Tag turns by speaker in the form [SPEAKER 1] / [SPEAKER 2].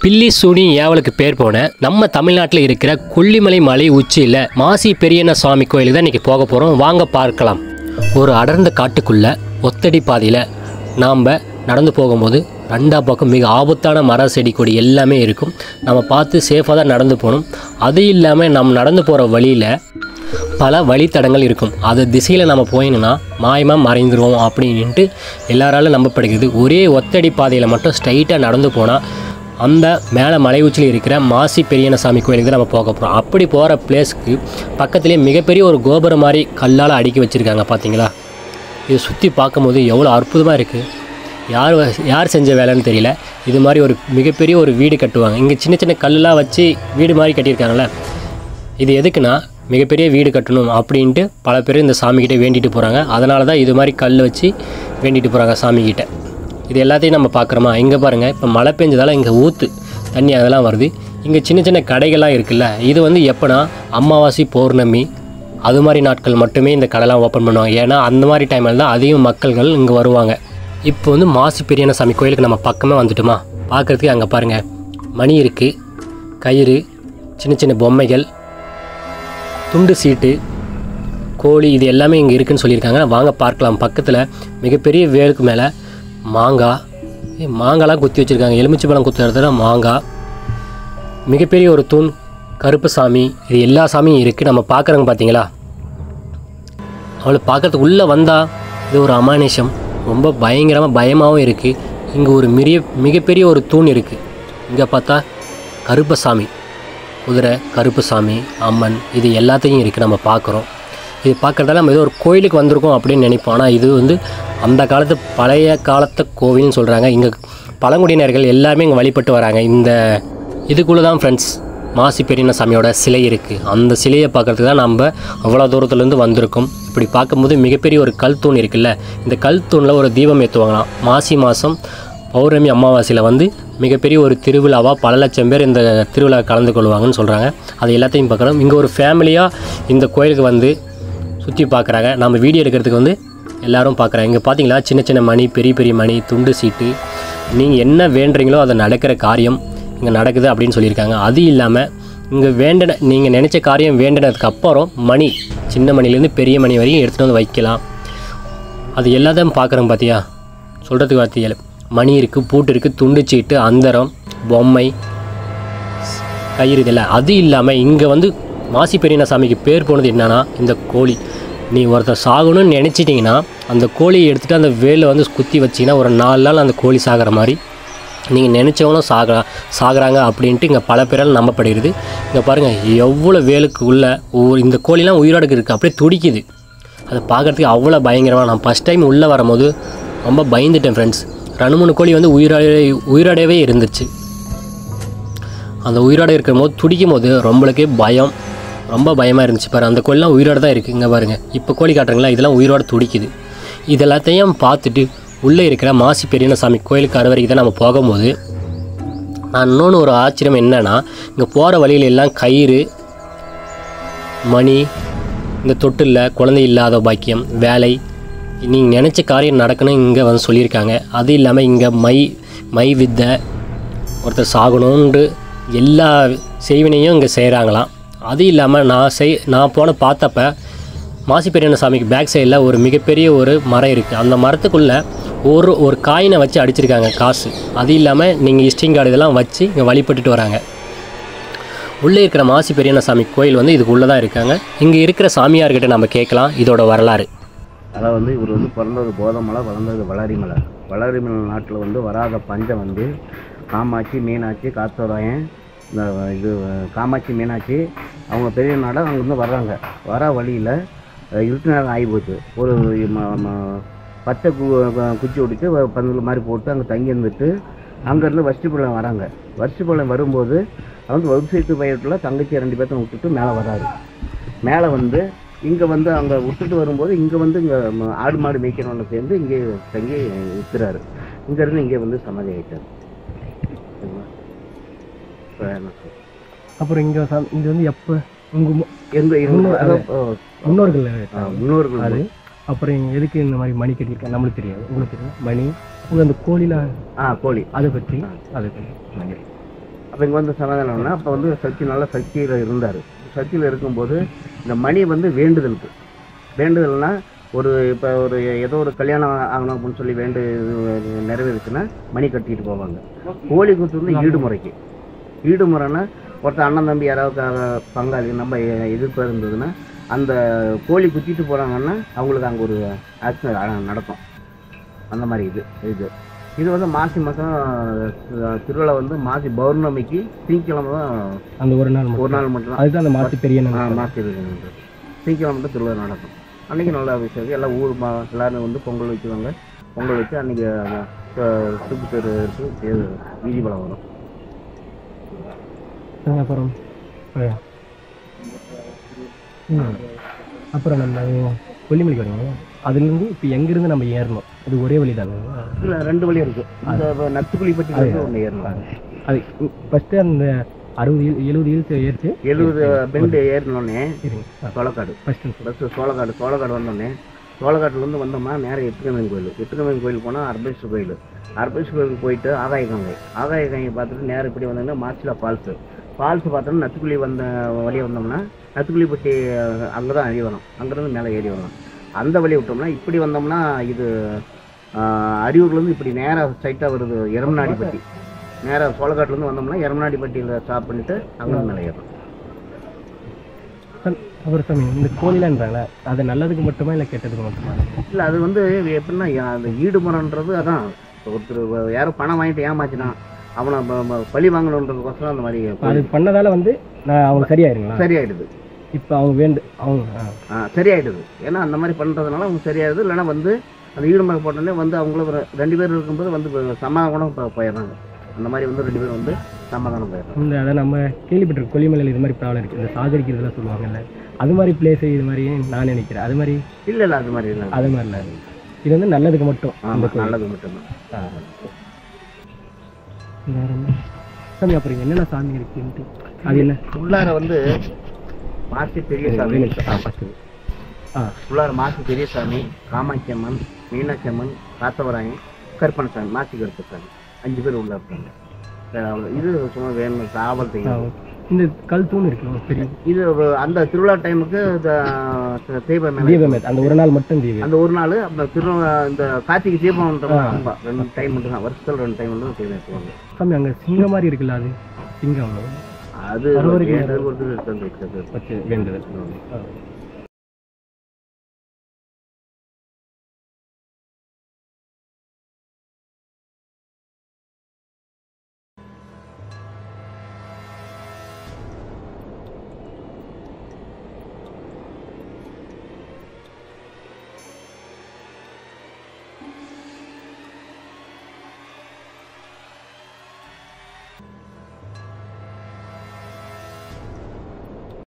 [SPEAKER 1] பில்லி சூனி ஏவலுக்கு பேர் போன நம்ம தமிழ்நாட்டில் இருக்கிற கொல்லிமலை மலை உச்சியில் மாசி பெரியண்ண சுவாமி கோயிலுக்கு தான் இன்றைக்கி போக போகிறோம் வாங்க பார்க்கலாம் ஒரு அடர்ந்த காட்டுக்குள்ள ஒத்தடி பாதையில் நாம் நடந்து போகும்போது ரெண்டா பக்கம் மிக ஆபத்தான மர செடி கொடி எல்லாமே இருக்கும் நம்ம பார்த்து சேஃபாக தான் நடந்து போகணும் அது இல்லாமல் நம்ம நடந்து போகிற வழியில் பல வழித்தடங்கள் இருக்கும் அது திசையில் நம்ம போயினோன்னா மாயமாக மறைந்துருவோம் அப்படின்ட்டு எல்லாராலும் நம்பப்படுகிறது ஒரே ஒத்தடி பாதையில் மட்டும் ஸ்ட்ரைட்டாக நடந்து போனால் அந்த மேலே மலை உச்சியில் இருக்கிற மாசி பெரியனசாமி கோயிலுக்கு தான் நம்ம போக போகிறோம் அப்படி போகிற பிளேஸ்க்கு பக்கத்துலேயே மிகப்பெரிய ஒரு கோபுரம் மாதிரி கல்லால் அடுக்கி வச்சுருக்காங்க பார்த்தீங்களா இது சுற்றி பார்க்கும்போது எவ்வளோ அற்புதமாக இருக்குது யார் வ- யார் செஞ்ச வேலைன்னு தெரியல இது மாதிரி ஒரு மிகப்பெரிய ஒரு வீடு கட்டுவாங்க இங்கே சின்ன சின்ன கல்லெலாம் வச்சு வீடு மாதிரி கட்டியிருக்காங்கல்ல இது எதுக்குன்னா மிகப்பெரிய வீடு கட்டணும் அப்படின்ட்டு பல பேர் இந்த சாமிக்கிட்ட வேண்டிட்டு போகிறாங்க அதனால தான் இது மாதிரி கல் வச்சு வேண்டிட்டு போகிறாங்க சாமிக்கிட்ட இது எல்லாத்தையும் நம்ம பார்க்குறோமா இங்கே பாருங்கள் இப்போ மழை பெஞ்சதால இங்கே ஊற்று தண்ணி அதெல்லாம் வருது இங்கே சின்ன சின்ன கடைகள்லாம் இருக்குல்ல இது வந்து எப்போனா அமாவாசை பௌர்ணமி அது மாதிரி நாட்கள் மட்டுமே இந்த கடைலாம் ஓப்பன் பண்ணுவாங்க ஏன்னா அந்த மாதிரி டைமில் தான் அதிகம் மக்கள்கள் இங்கே வருவாங்க இப்போ வந்து மாசி பெரியண்ண சாமி கோயிலுக்கு நம்ம பக்கமே வந்துட்டோமா பார்க்குறதுக்கு அங்கே பாருங்கள் மணி இருக்குது கயிறு சின்ன சின்ன பொம்மைகள் துண்டு சீட்டு கோழி இது எல்லாமே இங்கே இருக்குன்னு சொல்லியிருக்காங்க வாங்க பார்க்கலாம் பக்கத்தில் மிகப்பெரிய வேலுக்கு மேலே மாங்காய் ஏய், மாங்காய்லாம் குத்தி வச்சுருக்காங்க எலுமிச்சை பழம் குத்துற இடத்துல மாங்காய் மிகப்பெரிய ஒரு தூண் கருப்பு சாமி இது எல்லா சாமியும் இருக்குது நம்ம பார்க்குறோங்க பார்த்தீங்களா அவளை பார்க்கறதுக்கு உள்ளே வந்தால் இது ஒரு அமானுஷம் ரொம்ப பயங்கரமாக பயமாகவும் இருக்குது இங்கே ஒரு மிரிய மிகப்பெரிய ஒரு தூண் இருக்குது இங்கே பார்த்தா கருப்பசாமி குதிரை கருப்புசாமி அம்மன் இது எல்லாத்தையும் இருக்குது நம்ம பார்க்குறோம் இது பார்க்குறதால நம்ம ஏதோ ஒரு கோயிலுக்கு வந்திருக்கோம் அப்படின்னு நினைப்போம் ஆனால் இது வந்து அந்த காலத்து பழைய காலத்து கோவில்னு சொல்கிறாங்க இங்கே பழங்குடியினர்கள் எல்லாருமே இங்கே வழிபட்டு வராங்க இந்த இதுக்குள்ளே தான் ஃப்ரெண்ட்ஸ் மாசி பெரியண்ண சாமியோட சிலை இருக்குது அந்த சிலையை பார்க்கறதுக்கு தான் நம்ம அவ்வளோ தூரத்துலேருந்து வந்திருக்கோம் இப்படி பார்க்கும்போது மிகப்பெரிய ஒரு கல் தூண் இருக்குல்ல இந்த கல் தூணில் ஒரு தீபம் ஏற்றுவாங்களாம் மாசி மாதம் பௌர்ணமி அமாவாசையில் வந்து மிகப்பெரிய ஒரு திருவிழாவாக பல லட்சம் பேர் இந்த திருவிழா கலந்து கொள்வாங்கன்னு சொல்கிறாங்க அது எல்லாத்தையும் பார்க்குறோம் இங்கே ஒரு ஃபேமிலியாக இந்த கோயிலுக்கு வந்து சுற்றி பார்க்குறாங்க நம்ம வீடியோ எடுக்கிறதுக்கு வந்து எல்லாரும் பார்க்குறாங்க இங்கே பார்த்தீங்களா சின்ன சின்ன மணி பெரிய பெரிய மணி துண்டு சீட்டு நீங்கள் என்ன வேண்டுறீங்களோ அது நடக்கிற காரியம் இங்கே நடக்குது அப்படின்னு சொல்லியிருக்காங்க அது இல்லாமல் இங்கே வேண்டின நீங்கள் நினச்ச காரியம் வேண்டினதுக்கு அப்புறம் மணி சின்ன மணிலேருந்து பெரிய மணி வரையும் எடுத்துகிட்டு வந்து வைக்கலாம் அது எல்லாத்தையும் பார்க்குறோம் பார்த்தியா சொல்கிறதுக்கு வார்த்தைகள் மணி இருக்குது பூட்டு இருக்குது துண்டு சீட்டு அந்தரம் பொம்மை கயிறு இதெல்லாம் அது இல்லாமல் இங்கே வந்து மாசி பெரியண்ண சாமிக்கு பேர் போனது என்னன்னா இந்த கோழி நீ ஒருத்தர் சாகணும்னு நினச்சிட்டிங்கன்னா அந்த கோழியை எடுத்துகிட்டு அந்த வேலை வந்து குத்தி வச்சிங்கன்னா ஒரு நாலு நாள் அந்த கோழி சாகிற மாதிரி நீங்கள் நினச்சவங்களும் சாக சாகுறாங்க அப்படின்ட்டு இங்கே பல பேரால் நம்பப்படுகிறது இங்கே பாருங்கள் எவ்வளோ வேலுக்கு உள்ள ஒவ்வொரு இந்த கோழிலாம் உயிரோடு இருக்குது அப்படியே துடிக்குது அதை பார்க்குறதுக்கு அவ்வளோ பயங்கரமாக நான் ஃபஸ்ட் டைம் உள்ளே வரும்போது ரொம்ப பயந்துட்டேன் ஃப்ரெண்ட்ஸ் ரெண்டு மூணு கோழி வந்து உயிரோட உயிரோடவே இருந்துச்சு அந்த உயிரோட இருக்கும் போது துடிக்கும் போது ரொம்பளுக்கே பயம் ரொம்ப பயமாக இருந்துச்சு பாரு அந்த கோழிலாம் உயிரோட தான் இருக்குது இங்கே பாருங்கள் இப்போ கோழி காட்டுறீங்களா இதெல்லாம் உயிரோட துடிக்குது இது எல்லாத்தையும் பார்த்துட்டு உள்ளே இருக்கிற மாசி பெரியண்ண சாமி கோயிலுக்கு அறுவரைக்கு தான் நம்ம போகும்போது நான் இன்னொன்று ஒரு ஆச்சரியம் என்னன்னா இங்கே போகிற வழியில எல்லாம் கயிறு மணி இந்த தொட்டில்ல குழந்தை இல்லாத பாக்கியம் வேலை நீங்கள் நினச்ச காரியம் நடக்கணும் இங்கே வந்து சொல்லியிருக்காங்க அது இல்லாமல் இங்கே மை மை வித்தை ஒருத்தர் சாகணுன்ட்டு எல்லா செய்வினையும் இங்கே செய்கிறாங்களாம் அது இல்லாமல் நான் செய் நான் போன பார்த்தப்ப மாசி பெரியண்ண சாமிக்கு பேக் சைடில் ஒரு மிகப்பெரிய ஒரு மரம் இருக்குது அந்த மரத்துக்குள்ளே ஒரு ஒரு காயினை வச்சு அடிச்சிருக்காங்க காசு அது இல்லாமல் நீங்கள் இஸ்டிங் கார்டு இதெல்லாம் வச்சு இங்கே வழிபட்டுட்டு வராங்க உள்ளே இருக்கிற மாசி பெரியண்ண சாமி கோயில் வந்து இதுக்குள்ளே தான் இருக்காங்க இங்கே இருக்கிற சாமியார்கிட்ட நம்ம கேட்கலாம் இதோட வரலாறு
[SPEAKER 2] அதாவது வந்து இவர் வந்து பிறந்தது போதமலை வளர்ந்தது வளரிமலை வளரிமலை நாட்டில் வந்து வராத பஞ்சம் வந்து காமாட்சி மீனாட்சி காத்தோராயன் இந்த இது காமாட்சி மீனாட்சி அவங்க பெரிய நாடாக அங்கேருந்து வர்றாங்க வர வழியில் இருட்டு நேரம் ஆகி போச்சு ஒரு ம- ம- பச்சை கு கு- குச்சி ஒடிச்சு வ- பந்தல் மாதிரி போட்டு அங்கே தங்கி இருந்துட்டு அங்கேருந்து வஷ்டிப்பாளையம் வராங்க வஷ்டிப்பாளையம் வரும்போது அவங்க வெப்சைட்டு பயிரில் தங்கச்சி ரெண்டு பேர்த்த விட்டுட்டு மேலே வராரு மேலே வந்து இங்கே வந்து அங்கே விட்டுட்டு வரும்போது இங்கே வந்து இங்கே ஆடு மாடு மேய்க்கிறவனை சேர்ந்து இங்கே தங்கி விற்றுறாரு இங்கேருந்து இங்கே வந்து சமாதி ஆகிட்டார் சரிங்களா இப்போ என்ன சொல்றது?
[SPEAKER 3] அப்புறம் இங்கே இது வந்து எப்போ உங்கள்
[SPEAKER 2] எங்க எங்க
[SPEAKER 3] முன்னோர்
[SPEAKER 2] அதான், ஆ,
[SPEAKER 3] முன்னோர்கள்
[SPEAKER 2] ஆ, முன்னோர்கள்
[SPEAKER 3] அது அப்புறம் இங்க எதுக்கு இந்த மாதிரி மணி கட்டியிருக்காங்க நம்மளுக்கு தெரியாது உங்களுக்கு தெரியும் மணி உங்க அந்த கோழில
[SPEAKER 2] ஆ கோழி
[SPEAKER 3] அதை பற்றி அதை பற்றி
[SPEAKER 2] மணி அப்போ இங்கே வந்து சமாதானம்னா அப்போ வந்து சக்தி நல்ல சக்தியில் இருந்தார் சக்தியில் இருக்கும்போது இந்த மணி வந்து வேண்டுதலுக்கு வேண்டுதல்னா ஒரு இப்போ ஒரு ஏதோ ஒரு கல்யாணம் ஆகணும் அப்படின்னு சொல்லி வேண்டு இது நிறைவேறுச்சுன்னா மணி கட்டிட்டு போவாங்க கோழி குத்து வந்து ஈடுமுறைக்கு ஈடுமுறைன்னா ஒருத்தர் அண்ணன் தம்பி யாராவது க- பங்காளி நம்ம எ- எதிர்ப்பு இருந்ததுன்னா அந்த கோழி குத்திட்டு போகிறாங்கன்னா அவங்களுக்கு அங்கே ஒரு ஆக்ஷன் நடக்கும் அந்த மாதிரி இது இது இது வந்து மாசி மாதம் திருவிழா வந்து மாசி பௌர்ணமிக்கு திங்கக்கிழமை தான்
[SPEAKER 3] அந்த ஒரு நாள்
[SPEAKER 2] ஒரு
[SPEAKER 3] மட்டும்
[SPEAKER 2] நாள் மட்டும் தான்
[SPEAKER 3] அதுதான் அந்த மாசி பெரிய
[SPEAKER 2] ஆ,
[SPEAKER 3] நாள்
[SPEAKER 2] மாசி இருக்கிறது திங்கக்கிழமை மட்டும் திருவிழா நடக்கும் அன்றைக்கி நல்லா விஷயம் எல்லாம் ஊர் மா எல்லாரும் வந்து பொங்கல் வைக்குவாங்க பொங்கல் வச்சு அன்றைக்கி சுப்பு தெரு இருக்கு இது வீதி பலம் வரும்
[SPEAKER 3] ஆ, அப்புறம் ஆ. ம். அப்புறம் நம்ம கொல்லிமலைக்கு வருவோம் அதுலேருந்து இப்போ எங்கேருந்து நம்ம ஏறணும் அது ஒரே வழி தானே
[SPEAKER 2] இல்லை ரெண்டு வழி இருக்குது அந்த நத்துக்குழிப்பட்டி ஒன்று ஏறணும்
[SPEAKER 3] அது ஃபஸ்ட்டு அந்த அறுபது ஹில் எழுபது ஹில்ஸ் ஏறிச்சு
[SPEAKER 2] எழுபது பெண்டு ஏறினோடனே
[SPEAKER 3] சரிங்க ஆ
[SPEAKER 2] சோளக்காடு
[SPEAKER 3] ஃபஸ்ட்டு
[SPEAKER 2] பஸ்ஸு சோளக்காடு சோளக்காடு வந்தோடனே சோளக்காட்டுலேருந்து வந்தோம்னா நேரம் எட்டுக்கமன் கோயில் எட்டுக்கமன் கோயில் போனால் அர்பேஸ்வர் கோயில் அர்பேஸ்வர் கோயிலுக்கு போயிட்டு ஆகாய கங்கை ஆகாய கங்கை பார்த்துட்டு நேரம் இப்படி வந்தோம்னா மாசிலா ஃபால்ஸு ஃபால்ஸ் பார்த்தோம்னா நத்துக்குழி வந்த வழியாக வந்தோம்னா நத்துக்குழிப்பட்டி அங்கே தான் அழி வரும் அங்கேருந்து மேலே ஏறி வரணும் அந்த வழி விட்டோம்னா இப்படி வந்தோம்னா இது ஆஹ், அரியூர்லேருந்து இப்படி நேராக ஸ்ட்ரைட்டாக வருது எரமநாடிப்பட்டி நேராக சோளக்காட்டுலேருந்து வந்தோம்னா எரமநாடிப்பட்டியில் ஸ்டாப் பண்ணிவிட்டு அங்கே மேலே ஏறணும்
[SPEAKER 3] அப்புறம் சாமி இந்த கோழிலான்றாங்களே அது நல்லதுக்கு மட்டுமா இல்லை கெட்டதுக்கு மட்டுமா
[SPEAKER 2] இல்லை அது வந்து எப்படின்னா யா- அந்த ஈடுமுறைன்றது அதான் ஒருத்தர் யாரோ பணம் வாங்கிட்டு ஏமாத்தினான் அவனை ப- ப- பழி வாங்கணுன்றதுக்கோசரம் அந்த மாதிரி
[SPEAKER 3] அது பண்ணதால வந்து நான் அவங்க சரியாயிருங்களா
[SPEAKER 2] சரியாயிடுது
[SPEAKER 3] இப்போ அவங்க வேண்டு அவங்க ஆ.
[SPEAKER 2] ஆ, சரியாயிடுது ஏன்னா அந்த மாதிரி பண்ணுறதுனால அவங்க சரியாயிடுது இல்லைன்னா வந்து அந்த ஈடுமுறை போட்டோடனே வந்து அவங்களும் ஒரு ரெண்டு பேர் இருக்கும்போது வந்து இப்ப சமாதானம் போ- போயிடுறாங்க அந்த மாதிரி வந்து ரெண்டு பேரும் வந்து சமாதானம் போயிடுறாங்க
[SPEAKER 3] இந்த அதை நம்ம கேள்விப்பட்டிருக்கோம் கொல்லிமலையில் இது மாதிரி ப்ராப்ளம் இருக்குது இந்த சாகரிக்கிறதுலாம் சொல்லுவாங்கல்ல அது மாதிரி பிளேஸ் இது மாதிரி நான் நினைக்கிறேன் அது மாதிரி
[SPEAKER 2] இல்லை இல்லை அது மாதிரி இல்லை
[SPEAKER 3] அது மாதிரி இல்லை இது வந்து நல்லதுக்கு மட்டும் இந்த
[SPEAKER 2] ஆமாம்
[SPEAKER 3] கோயில்.
[SPEAKER 2] நல்லது மட்டும்தான்
[SPEAKER 3] ஆ. வேற என்ன சாமி அப்புறம் இங்க என்னென்ன சாமி இருக்குன்ட்டு அது என்ன
[SPEAKER 2] உள்ளார வந்து மாசி பெரியசாமி
[SPEAKER 3] ஆ ஃபஸ்ட்டு ஆ
[SPEAKER 2] உள்ளார மாசி பெரியசாமி காமாட்சி அம்மன் மீனாட்சி அம்மன் காத்தவராயன் கருப்பணசாமி மாசி கருப்பசாமி அஞ்சு பேர் உள்ள இருக்காங்க வேற அவ்வளவு- இது சும்மா வேணும் காவல்
[SPEAKER 3] ஆ,
[SPEAKER 2] தெய்வம்
[SPEAKER 3] ஓகே. இந்த கல் தூண் இருக்கு பெரிய
[SPEAKER 2] இது ஒரு- அந்த திருவிழா டைமுக்கு தீப மேல
[SPEAKER 3] தீபம் ஏத்து. அந்த ஒரு நாள் மட்டும் தீபம்
[SPEAKER 2] அந்த ஒரு நாள் அந்த திருவிழா இந்த கார்த்திகை தீபம்ன்றது ரொம்ப ரெண்டு டைம் மட்டும் தான் வருஷத்துல ரெண்டு டைம் மட்டும் தீபம் ஏற்றுவாங்க
[SPEAKER 3] சாமி அங்கே சிங்கம் மாதிரி இருக்குல்ல அது சிங்கம்
[SPEAKER 2] அது
[SPEAKER 3] அறுவடைக்கு
[SPEAKER 2] ஏழு ஒருத்தர் எடுத்து வந்து வைக்கிறது
[SPEAKER 3] வச்சு வேண்டுதல் ஆ.